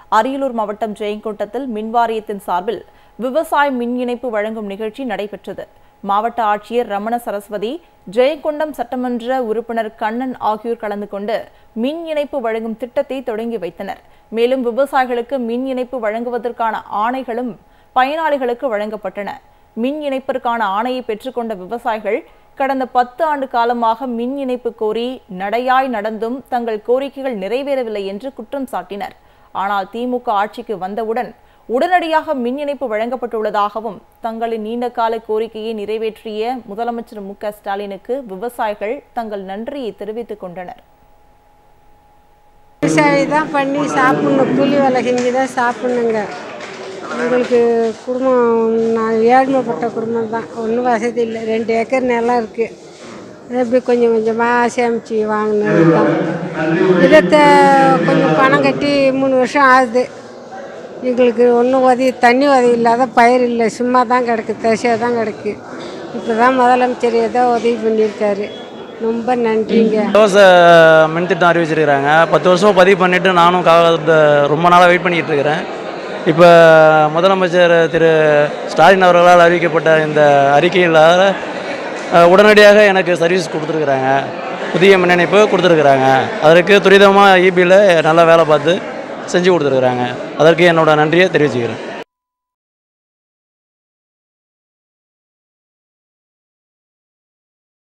அரியலூர் மாவட்டம் ஜெயங்கொண்டத்தில் மின்வாரியத்தின் சார்பில் விவசாய மின் இணைப்பு வழங்கும் நிகழ்ச்சி நடைபெற்றது மாவட்ட ஆட்சியர் ரமண சரஸ்வதி ஜெயங்கொண்டம் சட்டமன்ற உறுப்பினர் கண்ணன் ஆகியோர் கலந்து கொண்டு மின் இணைப்பு வழங்கும் திட்டத்தை தொடங்கி வைத்தனர் மேலும் விவசாயிகளுக்கு மின் இணைப்பு வழங்குவதற்கான ஆணைகளும் பயனாளிகளுக்கு வழங்கப்பட்டன மின் இணைப்பிற்கான ஆணையை பெற்றுக்கொண்ட விவசாயிகள் கடந்த பத்து ஆண்டு காலமாக மின் இணைப்பு கோரி நடையாய் நடந்தும் தங்கள் கோரிக்கைகள் நிறைவேறவில்லை என்று குற்றம் சாட்டினர் ஆனால் திமுக ஆட்சிக்கு வந்தவுடன் உடனடியாக மின் இணைப்பு வழங்கப்பட்டுள்ளதாகவும் தங்களின் நீண்டகால கோரிக்கையை நிறைவேற்றிய முதலமைச்சர் மு க ஸ்டாலினுக்கு விவசாயிகள் தங்கள் நன்றியை தெரிவித்துக் கொண்டனர் விவசாயி தான் பண்ணி சாப்பிட்ணும் கூலி வேலை செஞ்சு தான் சாப்பிட்ணுங்க எங்களுக்கு குடும்பம் நான் ஏழ்மைப்பட்ட குடும்பம் தான் ஒன்றும் வசதி இல்லை ரெண்டு ஏக்கர் நிலம் இருக்குது எப்படி கொஞ்சம் கொஞ்சமாக சேமித்து வாங்கினது தான் இதை கொஞ்சம் பணம் கட்டி மூணு வருஷம் ஆகுது எங்களுக்கு ஒன்றும் உதவி தண்ணி உதவி இல்லாத பயிர் இல்லை சும்மா தான் கிடக்கு தசையாக தான் கிடக்கு இப்போ தான் முதலமைச்சர் ஏதோ உதவி பண்ணியிருக்காரு ரொம்ப நன்றிங்க இலவச மின்திட்டம் அறிவிச்சிருக்கிறாங்க பத்து வருஷம் பதிவு பண்ணிவிட்டு நானும் காலத்தை ரொம்ப நாளாக வெயிட் பண்ணிக்கிட்டு இருக்கிறேன் இப்போ முதலமைச்சர் திரு ஸ்டாலின் அவர்களால் அறிவிக்கப்பட்ட இந்த அறிக்கையில் அஹ், உடனடியாக எனக்கு சர்வீஸ் கொடுத்துருக்குறாங்க புதிய மின் இணைப்பு கொடுத்துருக்குறாங்க அதற்கு துரிதமாக இபியில் நல்லா வேலை பார்த்து செஞ்சு கொடுத்துருக்குறாங்க அதற்கு என்னோட நன்றியை தெரிவிச்சுக்கிறேன்